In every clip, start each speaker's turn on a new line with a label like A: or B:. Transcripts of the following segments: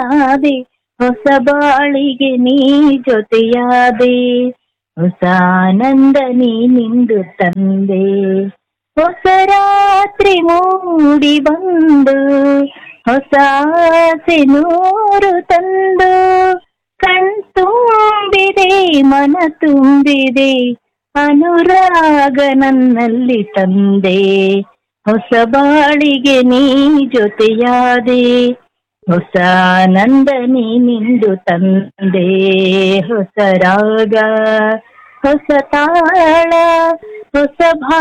A: ನೀನಾದೆ ಹೊಸ ಬಾಳಿಗೆ ನೀ ಜೊತೆಯಾದೆ ಹೊಸ ಆನಂದ ನೀ ನಿಂದು ತಂದೆ ಹೊಸ ರಾತ್ರಿ ಮೂಡಿ ಬಂದು ಹೊಸ ಆಸೆ ನೂರು ತಂದು ಕಣ್ ತುಂಬಿದೆ ಮನ ತುಂಬಿದೆ ಅನುರಾಗ ನನ್ನಲ್ಲಿ ತಂದೆ ಹೊಸ ಬಾಳಿಗೆ ನೀ ಜೊತೆಯಾದೆ ಹೊಸ ಆನಂದ ನೀ ನಿಂದು ತಂದೆ ಹೊಸ ರಾಗ ಹೊಸ ತಾಳ ಹೊಸ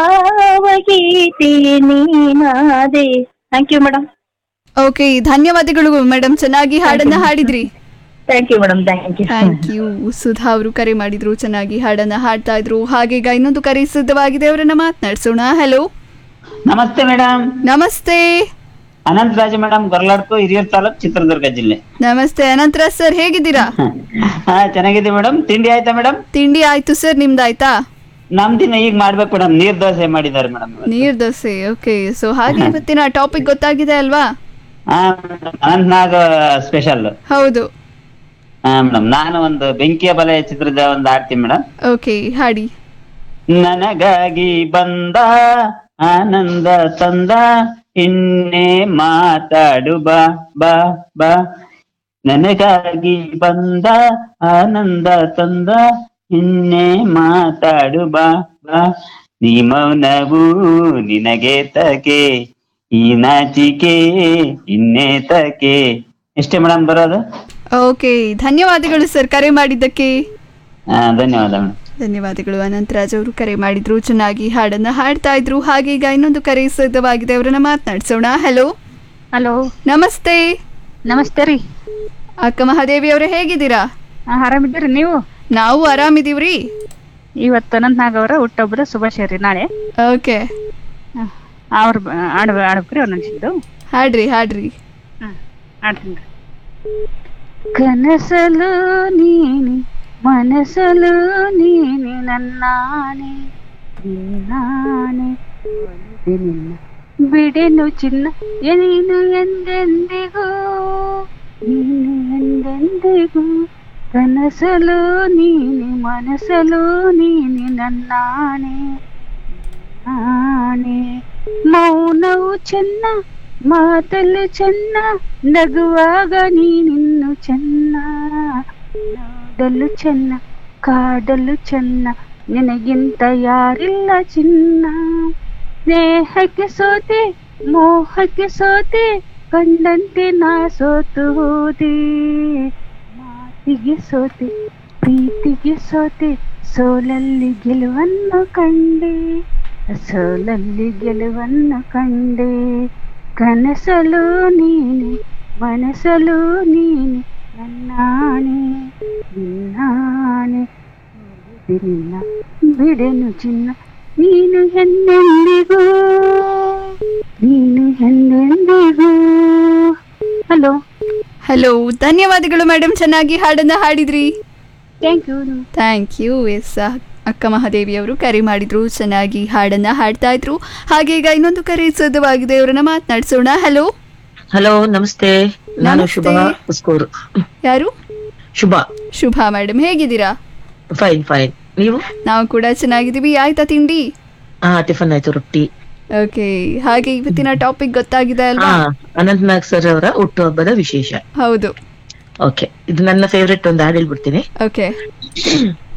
A: ಭಾವಗೀತೆ ನೀನಾದೆ ಥ್ಯಾಂಕ್ ಯು ಮೇಡಮ್
B: ಓಕೆ ಧನ್ಯವಾದಗಳು ಮೇಡಮ್ ಚೆನ್ನಾಗಿ ಹಾಡನ್ನ ಹಾಡಿದ್ರಿ
A: thank you madam thank you
B: thank you Sudha ಅವರು ಕರೆ ಮಾಡಿದ್ರು ಚೆನ್ನಾಗಿ ಹಾಡನ್ನ ಹಾಡ್ತಾ ಇದ್ರು ಹಾಗೆ ಈಗ ಇನ್ನೊಂದು ಕರೆ ಸಿದ್ಧವಾಗಿದೆ ಅವರನ್ನ ಮಾತನಾಡ್ಸೋಣ ಹಲೋ
C: ನಮಸ್ತೆ ಮೇಡಮ್
B: ನಮಸ್ತೆ
C: ಅನಂತ್ ರಾಜ ಮೇಡಮ್ ಗೊರ್ಲಾಡ್ಕು ಹಿರಿಯೂರ್ ತಾಲೂಕ್ ಚಿತ್ರದುರ್ಗ ಜಿಲ್ಲೆ
B: ನಮಸ್ತೆ ಅನಂತರ ಸರ್ ಹೇಗಿದ್ದೀರಾ
C: ಹಾ ಚೆನ್ನಾಗಿದೆ ಮೇಡಮ್ ತಿಂಡಿ ಆಯ್ತಾ ಮೇಡಮ್
B: ತಿಂಡಿ ಆಯ್ತು ಸರ್ ನಿಮ್ದಾಯ್ತಾ
C: ನಮ್ದಿನ ಈಗ ಮಾಡ್ಬೇಕು ಮೇಡಮ್ ನೀರ್ ದೋಸೆ ಮಾಡಿದ್ದಾರೆ ಮೇಡಮ್
B: ನೀರ್ ದೋಸೆ ಓಕೆ ಸೊ ಹಾಗೆ ಇವತ್ತಿನ ಟಾಪಿಕ್ ಗೊತ್ತಾಗಿದೆ ಅಲ್ವಾ
C: ಹಾ ಅನಂತ್ ನಾಗ್ ಸ್ಪೆಷಲ್
B: ಹೌದು
C: ಹಾ ಮೇಡಮ್ ನಾನು ಒಂದು ಬೆಂಕಿಯ ಬಲೆ ಚಿತ್ರದ ಒಂದು ಆಡ್ತೀನಿ ಮೇಡಮ್
B: ಓಕೆ ಹಾಡಿ
C: ನನಗಾಗಿ ಬಂದ ಆನಂದ ತಂದ ಇನ್ನೇ ಮಾತಾಡು ಬಾ ಬಾ ಬಾ ನನಗಾಗಿ ಬಂದ ಆನಂದ ತಂದ ಇನ್ನೇ ಮಾತಾಡು ಬಾ ಬಾ ನೀ ಮೌನವು ನಿನಗೆ ತಕೆ ಈ ನಾಚಿಕೆ ಇನ್ನೇ ತಕೆ ಎಷ್ಟೇ ಮೇಡಮ್ ಬರೋದು
B: ಓಕೆ ಧನ್ಯವಾದಗಳು ಸರ್ ಕರೆ ಮಾಡಿದ್ದಕ್ಕೆ
C: ಹಾ ಧನ್ಯವಾದ ಮೇಡಮ್
B: ಧನ್ಯವಾದಗಳು ಅನಂತರಾಜ್ ಅವರು ಕರೆ ಮಾಡಿದ್ರು ಚೆನ್ನಾಗಿ ಹಾಡನ್ನ ಹಾಡ್ತಾ ಇದ್ರು ಹಾಗೆ ಈಗ ಇನ್ನೊಂದು ಕರೆ ಸಿದ್ಧವಾಗಿದೆ ಅವರನ್ನ ಮಾತನಾಡ್ಸೋಣ ಹಲೋ
D: ಹಲೋ
B: ನಮಸ್ತೆ
D: ನಮಸ್ತೆ ರೀ
B: ಅಕ್ಕ ಮಹಾದೇವಿ ಅವರೇ ಹೇಗಿದ್ದೀರಾ
D: ಆ, ಆರಾಮಿದ್ದೀರಿ ನೀವು
B: ನಾವು ಆರಾಮಿದೀವ್ರಿ
D: ಇವತ್ತು ಅನಂತನಾಗ್ ಅವರ ಹುಟ್ಟೊಬ್ಬರ ಶುಭಾಶಯ ರೀ ನಾಳೆ
B: ಓಕೆ
D: ಅವ್ರ ಆಡ್ ಆಡ್ಬೇಕ್ರಿ ಅವ್ರು ನೆನ್ಸಿದ್ದು
B: ಹಾಡ್ರಿ ಹಾಡ್ರಿ
D: ಹ್ಮ್ ಆಡ್ತೀನಿ ರೀ ಕನಸಲು ನೀನಿ ಮನಸಲು ನೀನಿ ನನ್ನಾನೆ ನಿನ್ನಾನೆ ಒಲಿದೆ ನಿನ್ನ ಬಿಡೆನು ಚಿನ್ನ ನೀನು ಎಂದೆಂದಿಗೂ ನೀನು ಎಂದೆಂದಿಗೂ ಕನಸಲು ನೀನಿ ಮನಸಲು ನೀನಿ ನನ್ನಾನೆ ನಾನೇ ಮೌನವು ಚೆನ್ನ ಮಾತಲು ಚೆನ್ನ ನಗುವಾಗ ನೀನಿನ್ನು ಚೆನ್ನ ನೋಡಲು ಚೆನ್ನ ಕಾಡಲು ಚೆನ್ನ ನಿನಗಿಂತ ಯಾರಿಲ್ಲ ಚಿನ್ನ ಸ್ನೇಹಕ್ಕೆ ಸೋತೆ ಮೋಹಕ್ಕೆ ಸೋತೆ ಕಂಡಂತೆ ನಾ ಸೋತು ಹೋದೆ ಮಾತಿಗೆ ಸೋತೆ ಪ್ರೀತಿಗೆ ಸೋತೆ ಸೋಲಲ್ಲಿ ಗೆಲುವನ್ನು ಕಂಡೆ ಸೋಲಲ್ಲಿ ಗೆಲುವನ್ನು ಕಂಡೆ ಕನಸಲು ನೀನೆ ಮನಸಲು ನೀನೆ ನನ್ನಾಣೆ ನಿನ್ನಾಣೆ ಒಲಿದೆ ನಿನ್ನ ಬಿಡೆನು ಚಿನ್ನ ನೀನು ಎಂದೆಂದಿಗೂ ನೀನು ಎಂದೆಂದಿಗೂ ಹಲೋ
B: ಹಲೋ ಧನ್ಯವಾದಗಳು ಮೇಡಮ್ ಚೆನ್ನಾಗಿ ಹಾಡನ್ನ ಹಾಡಿದ್ರಿ
D: thank you
B: thank you yes Akka Mahadevi ಅವರು ಕರೆ ಮಾಡಿದ್ರು ಚೆನ್ನಾಗಿ ಹಾಡನ್ನ ಹಾಡ್ತಾ ಇದ್ರು ಹಾಗೆ ಈಗ ಇನ್ನೊಂದು ಕರೆ ಸಿದ್ಧವಾಗಿದೆ ಅವರನ್ನ ಮಾತನಾಡ್ಸೋಣ ಹಲೋ
E: ಹಲೋ ನಮಸ್ತೆ ನಾನು
B: ನಮಸ್ತೆ.
E: ಶುಭ ಉಸ್ಕೂರು
B: ಯಾರು
E: ಶುಭ
B: ಶುಭಾ ಮೇಡಮ್ ಹೇಗಿದ್ದೀರಾ
E: ಫೈನ್ ಫೈನ್ ನೀವು
B: ನಾವು ಕೂಡ ಚೆನ್ನಾಗಿದ್ದೀವಿ ಆಯ್ತಾ ತಿಂಡಿ
E: ಹಾ ಟಿಫನ್ ಆಯ್ತು ರೊಟ್ಟಿ
B: ಓಕೆ ಹಾಗೆ ಇವತ್ತಿನ ಟಾಪಿಕ್ ಗೊತ್ತಾಗಿದೆ
E: ಹಾ
B: ಅಲ್ವಾ
E: ಅನಂತ್ ನಾಗ್ ಸರ್ ಅವರ ಹುಟ್ಟುಹಬ್ಬದ ವಿಶೇಷ
B: ಹೌದು
E: ಓಕೆ ಇದು ನನ್ನ ಫೇವ್ರೆಟ್ ಒಂದು ಹಾಡು ಹೇಳ್ಬಿಡ್ತೀನಿ
B: ಓಕೆ